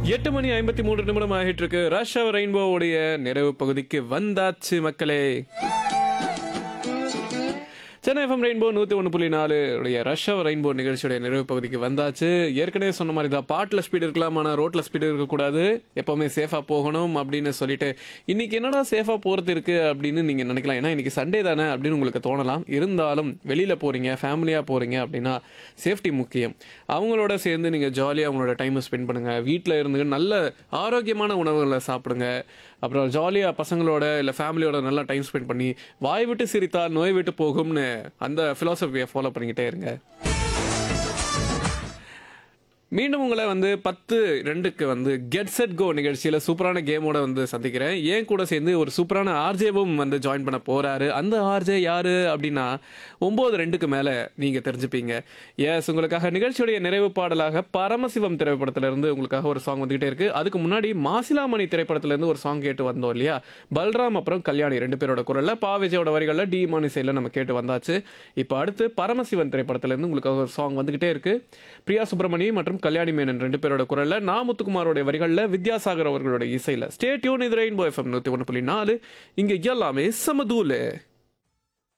எட்டு மணி ஐம்பத்தி மூன்று நிமிடம் ஆகிட்டு இருக்கு ரஷ் அவர் ரெயின்போவுடைய நிறைவு பகுதிக்கு வந்தாச்சு மக்களே சென்னை எஃப்எம் ரெயின்போ நூற்றி ஒன்று புள்ளி நாலு உடைய ரஷ் அவர் ரெயின்போ நிகழ்ச்சியுடைய நிறைவு பகுதிக்கு வந்தாச்சு ஏற்கனவே சொன்ன மாதிரி தான் பாட்டில் ஸ்பீடு இருக்கலாம் ஆனால் ரோட்டில் ஸ்பீடு இருக்கக்கூடாது எப்போவுமே சேஃபாக போகணும் அப்படின்னு சொல்லிட்டு இன்னைக்கு என்னடா சேஃபாக போகிறது இருக்கு அப்படின்னு நீங்கள் நினைக்கலாம் ஏன்னா இன்னைக்கு சண்டே தானே அப்படின்னு உங்களுக்கு தோணலாம் இருந்தாலும் வெளியில் போகிறீங்க ஃபேமிலியாக போகிறீங்க அப்படின்னா சேஃப்டி முக்கியம் அவங்களோட சேர்ந்து நீங்கள் ஜாலியாக அவங்களோட டைமை ஸ்பெண்ட் பண்ணுங்கள் வீட்டில் இருந்து நல்ல ஆரோக்கியமான உணவுகளை சாப்பிடுங்க அப்புறம் ஜாலியாக பசங்களோட இல்லை ஃபேமிலியோட நல்லா டைம் ஸ்பெண்ட் பண்ணி வாய் விட்டு சிரித்தால் நோய் விட்டு போகும்னு அந்த ஃபிலாசபியை ஃபாலோ பண்ணிக்கிட்டே இருங்க மீண்டும் உங்களை வந்து பத்து ரெண்டுக்கு வந்து கெட் செட் கோ நிகழ்ச்சியில் சூப்பரான கேமோட வந்து சந்திக்கிறேன் ஏன் கூட சேர்ந்து ஒரு சூப்பரான ஆர்ஜேவும் வந்து ஜாயின் பண்ண போறாரு அந்த ஆர்ஜே யாரு அப்படின்னா ஒன்பது ரெண்டுக்கு மேலே நீங்க தெரிஞ்சுப்பீங்க எஸ் உங்களுக்காக நிகழ்ச்சியுடைய நிறைவு பாடலாக பரமசிவம் திரைப்படத்துல இருந்து உங்களுக்காக ஒரு சாங் வந்துகிட்டே இருக்கு அதுக்கு முன்னாடி மாசிலாமணி திரைப்படத்துல இருந்து ஒரு சாங் கேட்டு வந்தோம் இல்லையா பல்ராம் அப்புறம் கல்யாணி ரெண்டு பேரோட குரல்ல பா விஜயோட வரிகளில் டி மானிசையில் நம்ம கேட்டு வந்தாச்சு இப்போ அடுத்து பரமசிவன் திரைப்படத்துல இருந்து உங்களுக்காக ஒரு சாங் வந்துகிட்டே இருக்கு பிரியா சுப்பிரமணி மற்றும் கல்யாணி மேனன் ரெண்டு பேரோட குரல்ல நா முத்துக்குமாரோட வரிகளில் வித்யாசாகர் அவர்களோட இசையில ஸ்டே டியூன் இது ரெயின்போ எஃப்எம் நூற்றி ஒன்று புள்ளி நாலு இங்க எல்லாமே சமதூலு